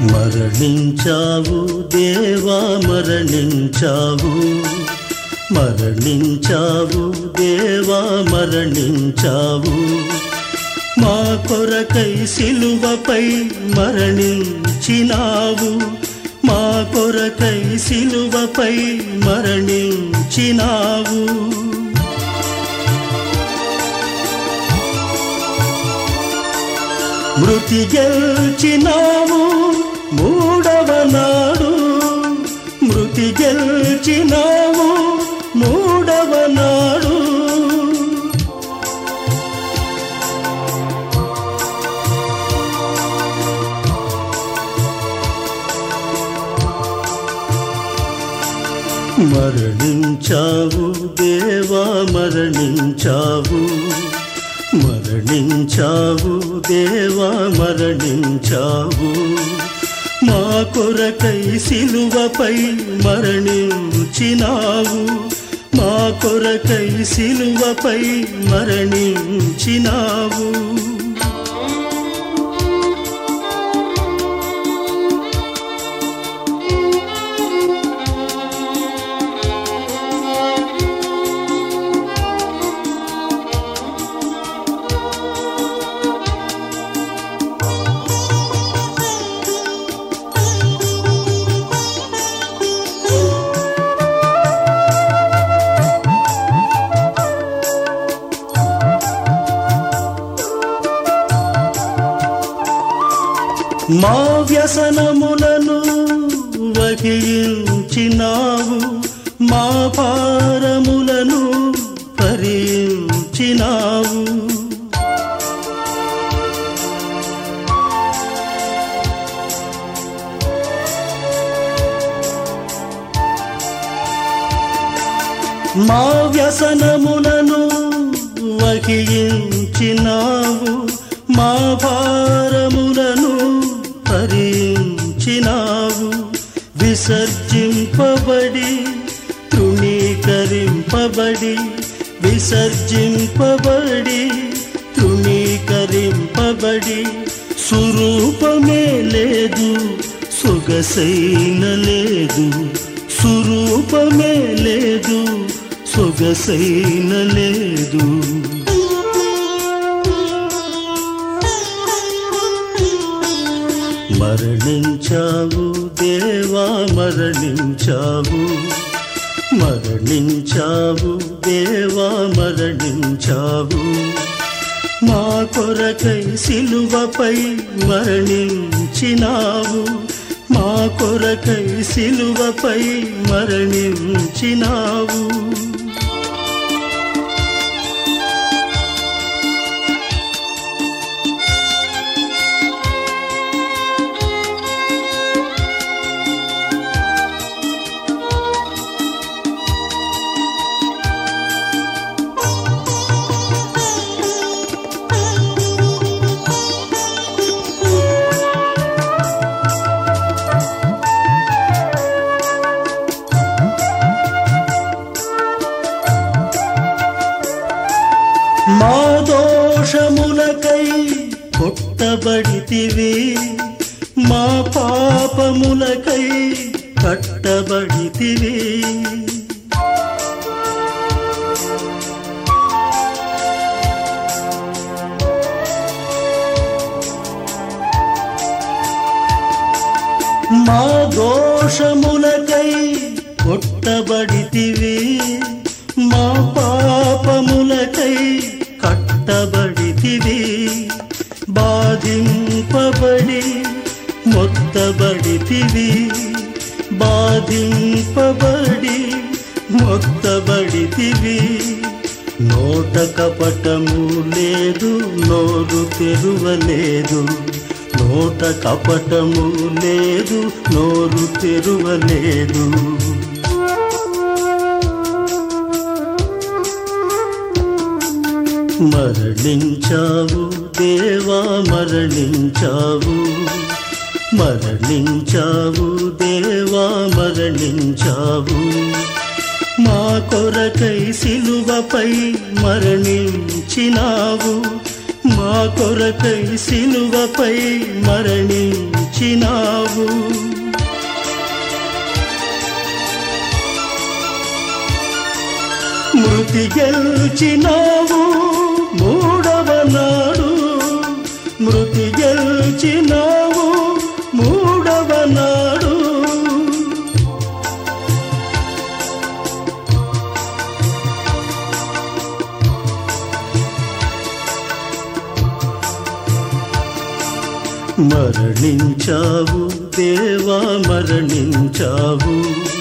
మరణించావు దేవా మరణించావు మరణించావు దేవా మరణించావు మా కొరకై సిలువపై మరణించినావు మా కొరకై సిలువపై మరణించినావు మృతి గెల్చినావు మూడవ నాడు మృతి గెల్చినావు మూడవ నాడు మరణించావు దేవా మరణించావు మరణించావు దేవా మరణించావు మా కొరకై సిలువపై మరణించినావు మా కొరకై సిలువపై మరణించినావు మా వ్యసనములను వహించినావు మా భారములను భరించినావు మా వ్యసనములను వహించినావు మా భారములను భరించినావు విసర్జింపబడి తృణీకరింపబడి విసర్జింపబడి తృణీకరింపబడి సురూపమే లేదు సొగసైన లేదు సురూపమే లేదు సొగసైన లేదు మరణించావు దేవా మరణించావు మరణించావు దేవా మరణించావు మా కొరకై సిలువపై మరణించినావు మా కొరకై సిలువపై మరణించినావు మా దోషములకై కొట్టబడితివి మా పాపములకై కట్టబడితివి మా దోషములకై కొట్టబడితివి మా పాపములకై కట్టబడితివి బాధింపబడి మొత్తబడితివి బాధింపబడి మొత్తబడితివి నోట కపటము లేదు నోరు తెరువలేదు నోట కపటము లేదు నోరు తెరువలేదు మరణించావు దేవా మరణించావు మరణించావు దేవా మరణించావు మా కొరకై సిలువపై మరణించినావు మా కొరకై సిలువపై మరణించినావు మరణించినావు మృతి గెల్చినావు మూడవ నాడు మృతి గెల్చినావు మూడవ నాడు మరణించావు దేవా మరణించావు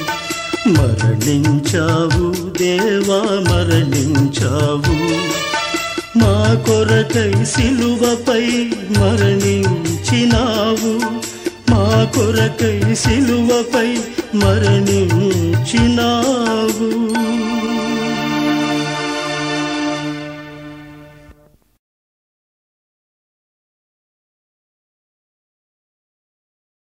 మరణించావు దేవా మరణించావు మా కొరకై సిలువపై మరణించినావు మా కొరకై సిలువపై మరణించినావు